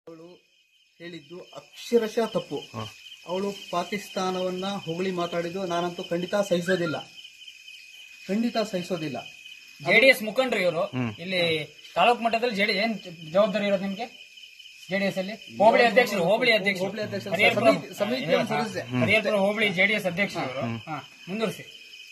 ಅವಳು ಹೇಳಿದ್ದು ಅಕ್ಷರಶಃ ತಪ್ಪು ಅವಳು ಪಾಕಿಸ್ತಾನವನ್ನ ಹೊಗಳಿ ಮಾತಾಡಿದ್ದು ನಾನಂತೂ ಖಂಡಿತ ಸಹಿಸೋದಿಲ್ಲ ಖಂಡಿತ ಸಹಿಸೋದಿಲ್ಲ ಜೆಡಿಎಸ್ ಮುಖಂಡರು ಇವರು ಇಲ್ಲಿ ತಾಲೂಕು ಮಟ್ಟದಲ್ಲಿ ಜೆಡಿ ಏನ್ ಜವಾಬ್ದಾರಿ ಇರೋದು ನಿಮ್ಗೆ ಜೆಡಿಎಸ್ ಅಲ್ಲಿ ಹೋಬಳಿ ಅಧ್ಯಕ್ಷರು ಹೋಬಳಿ ಅಧ್ಯಕ್ಷರು ಹೋಬಳಿ ಅಧ್ಯಕ್ಷರು, ಹರಿಹರಪುರ ಸಮಿತಿ- ಸಮಿತಿಯ ಹಾ, ಸದಸ್ಯ. ಹರಿಹರಪುರ ಹೋಬಳಿ ಜೆಡಿಎಸ್ ಅಧ್ಯಕ್ಷರು ಇವರು ಹಾ, ಮುಂದುವರಿಸಿ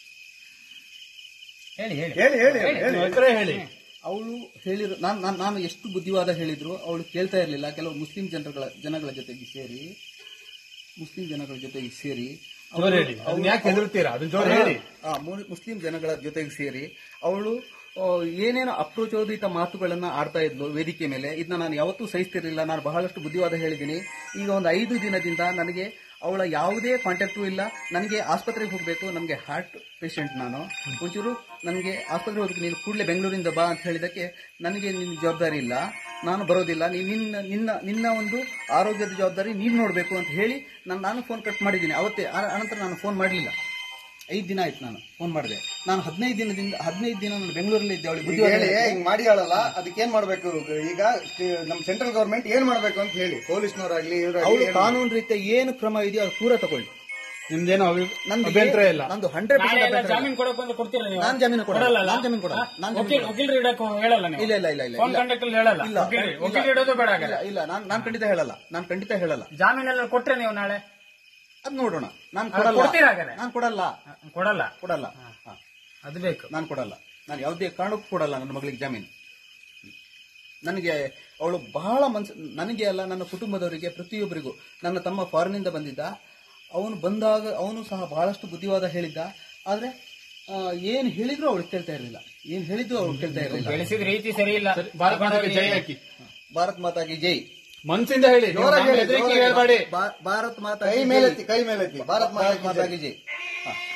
ಹೇಳಿ ಹೇಳಿ ಹೇಳಿ ಹೇಳಿ ಹೇಳಿ ಅವಳು ಹೇಳಿರೋ ನಾನು ನಾನು ನಾನು ಎಷ್ಟು ಬುದ್ಧಿವಾದ ಹೇಳಿದ್ರು ಅವಳು ಕೇಳ್ತಾ ಇರಲಿಲ್ಲ ಕೆಲವು ಮುಸ್ಲಿಂ ಜನಗಳ ಜನಗಳ ಜೊತೆಗೆ ಸೇರಿ ಮುಸ್ಲಿಂ ಜನಗಳ ಜೊತೆಗೆ ಸೇರಿ ಅವಳು- ಜೋರ್ ಹೇಳಿ ಅದನ್ನ ಯಾಕೆ ಹೆದರ್ತೀರಾ ಅದನ್ನ ಜೋರ್ ಹೇಳಿ ಆ, ಮು- ಮುಸ್ಲಿಂ ಜನಗಳ ಜೊತೆಗೆ ಸೇರಿ ಅವಳು ಆ, ಏನೇನೋ ಅಪ್ರಚೋದಿತ ಮಾತುಗಳನ್ನ ಆಡ್ತಾ ಇದ್ಲು ವೇದಿಕೆ ಮೇಲೆ ಇದನ್ನ ನಾನು ಯಾವತ್ತೂ ಸಹಿಸ್ತಿರ್ಲಿಲ್ಲ ನಾನು ಬಹಳಷ್ಟು ಬುದ್ಧಿವಾದ ಹೇಳಿದ್ದೀನಿ ಈಗ ಒಂದು ಐದು ದಿನದಿಂದ ನನಗೆ ಅವಳ ಯಾವುದೇ ಕಾಂಟ್ಯಾಕ್ಟು ಇಲ್ಲ ನನಗೆ ಆಸ್ಪತ್ರೆಗೆ ಹೋಗಬೇಕು ನನಗೆ ಹಾರ್ಟ್ ಪೇಷಂಟ್ ನಾನು ಒಂಚೂರು ನನಗೆ ಆಸ್ಪತ್ರೆಗೆ ಹೋಗಬೇಕು ನೀನು ಕೂಡಲೇ ಬೆಂಗಳೂರಿಂದ ಬಾ ಅಂತ ಹೇಳಿದಕ್ಕೆ ನನಗೆ ನಿನ್ನ ಜವಾಬ್ದಾರಿ ಇಲ್ಲ ನಾನು ಬರೋದಿಲ್ಲ ನೀ- ನಿನ್ನ ನಿನ್ನ ನಿನ್ನ ಒಂದು ಆರೋಗ್ಯದ ಜವಾಬ್ದಾರಿ ನೀನು ನೋಡಬೇಕು ಅಂತ ಹೇಳಿ ನಾನು ನಾನು ಫೋನ್ ಕಟ್ ಮಾಡಿದ್ದೀನಿ ಅವತ್ತೇ ಆ- ಆನಂತರ ನಾನು ಫೋನ್ ಮಾಡಲಿಲ್ಲ ಐದು ದಿನ ಆಯ್ತು ನಾನು ಫೋನ್ ಮಾಡಿದೆ ನಾನು ಹದಿನೈದು ದಿನದಿಂದ ಹದಿನೈದು ದಿನ ನಾನು ಬೆಂಗಳೂರಲ್ಲಿ ಇದ್ದೆ ಅವಳಿಗೆ ಈಗ ಬುದ್ಧಿವಾದ ಹೇಳಿ ಹೇಳಿದೆ. ಹಿಂಗ್ ಮಾಡಿದಾಳಲ್ಲ ಅದಕ್ಕೆ ಏನ್ ಮಾಡ್ಬೇಕು ಈಗ ನಮ್ ಸೆಂಟ್ರಲ್ ಗವರ್ಮೆಂಟ್ ಏನ್ ಮಾಡ್ಬೇಕು ಅಂತ ಹೇಳಿ ಪೊಲೀಸ್ನವರಾಗ್ಲಿ ಅವಳು ಇವ್ರಾಗ್ಲಿ ಕಾನೂನು ರೀತಿಯ ಏನು ಕ್ರಮ ಇದೆಯೋ ಅದು ಪೂರ ತಗೊಳ್ಳಿ ನಿಮ್ದೇನು ಅಭಿ- ನಂದು ಅಭ್ಯಂತರ ಇಲ್ಲ ನಂದು ಹಂಡ್ರೆಡ್ ನಾಳೆ ಎಲ್ಲ ಜಾಮೀನು ಕೊಡಕ್ ಬಂದು ಕೊಡ್ತೀರಾ ನೀವು ನಾನ್ ಜಾಮೀನು ಕೊಡಲ್ಲ. ಕೊಡಲ್ಲ ನಾನ್ ಜಾಮೀನು ಕೊಡಲ್ಲ. ನಾನ್ ಜಾಮೀನು ವಕೀಲ್ ವಕೀಲರು ಇಡಕ್ ಹೇಳಲ್ಲ ನೀವು ಇಲ್ಲ ಇಲ್ಲ ಇಲ್ಲ ಇಲ್ಲ ಫೋನ್ ಇಲ್ಲ. ಕಾಂಟ್ಯಾಕ್ಟ್ ಅಲ್ಲಿ ಹೇಳಲ್ಲ ಇಲ್ಲ, ವಕೀಲರು ಇಲ್ಲ. ವಕೀಲರು ಇಡೋದು ಬೇಡ ಇಲ್ಲ ಇಲ್ಲ ನಾನು ನಾನು ಖಂಡಿತ ಹೇಳಲ್ಲ ನಾನು ಖಂಡಿತ ಹೇಳಲ್ಲ ಜಾಮೀನೆಲ್ಲ ಕೊಟ್ರೆ ನೀವು ನಾಳೆ ಅದ್ ನೋಡೋಣ ನಾನು ಅದು ಕೊಡಲ್ಲ ಕೊಡ್ತೀರಾ ಹಾಗಾದ್ರೆ? ನಾನು ಕೊಡಲ್ಲ ಕೊಡಲ್ಲ ಕೊಡಲ್ಲ ಹಾ. ಅದು ಬೇಕು ನಾನು ಕೊಡಲ್ಲ ನಾನು ಯಾವುದೇ ಕಾರಣಕ್ಕೂ ಕೊಡಲ್ಲ ನನ್ನ ಮಗಳಿಗೆ ಜಾಮೀನು ನನಗೆ ಅವಳು ಬಹಳ ಮನ್ಸು ನನಗೆ ಅಲ್ಲ ನನ್ನ ಕುಟುಂಬದವರಿಗೆ ಪ್ರತಿಯೊಬ್ಬರಿಗೂ ನನ್ನ ತಮ್ಮ ಫಾರಿನಿಂದ ಬಂದಿದ್ದ ಅವನು ಬಂದಾಗ ಅವನು ಸಹ ಬಹಳಷ್ಟು ಬುದ್ಧಿವಾದ ಹೇಳಿದ್ದ ಆದ್ರೆ ಆ, ಏನ್ ಹೇಳಿದ್ರು ಅವಳು ಕೇಳ್ತಾ ಇರಲಿಲ್ಲ ಏನ್ ಹೇಳಿದ್ರು ಅವಳು ಕೇಳ್ತಾ ಇರಲಿಲ್ಲ ಬೆಳೆಸಿದ ರೀತಿ ಸರಿ ಇಲ್ಲ ಭಾರತ ಮಾತಾಗೆ ಜೈ ಹಾಕಿ ಭಾರತ್ ಮಾತಾಗಿ ಜೈ ಮನ್ಸಿಂದ ಹೇಳಿ ನೀವು ಜೋರಾಗಿ ನಮ್ಮ ಹೇಳಿ, ಹೆದರಿಕೆ ಜೋರಾಗಿ. ಹೇಳ್ಬೇಡಿ ಭಾ- ಭಾರತ್ ಮಾತಾ ಕೈ ಮೇಲೆತ್ತಿ ಕೈ ಮೇಲೆತ್ತಿ ಭಾರತ್ ಭಾರತ್ ಮಾತಾ ಮಾತಾಗಿ ಜೈ ಹಾ.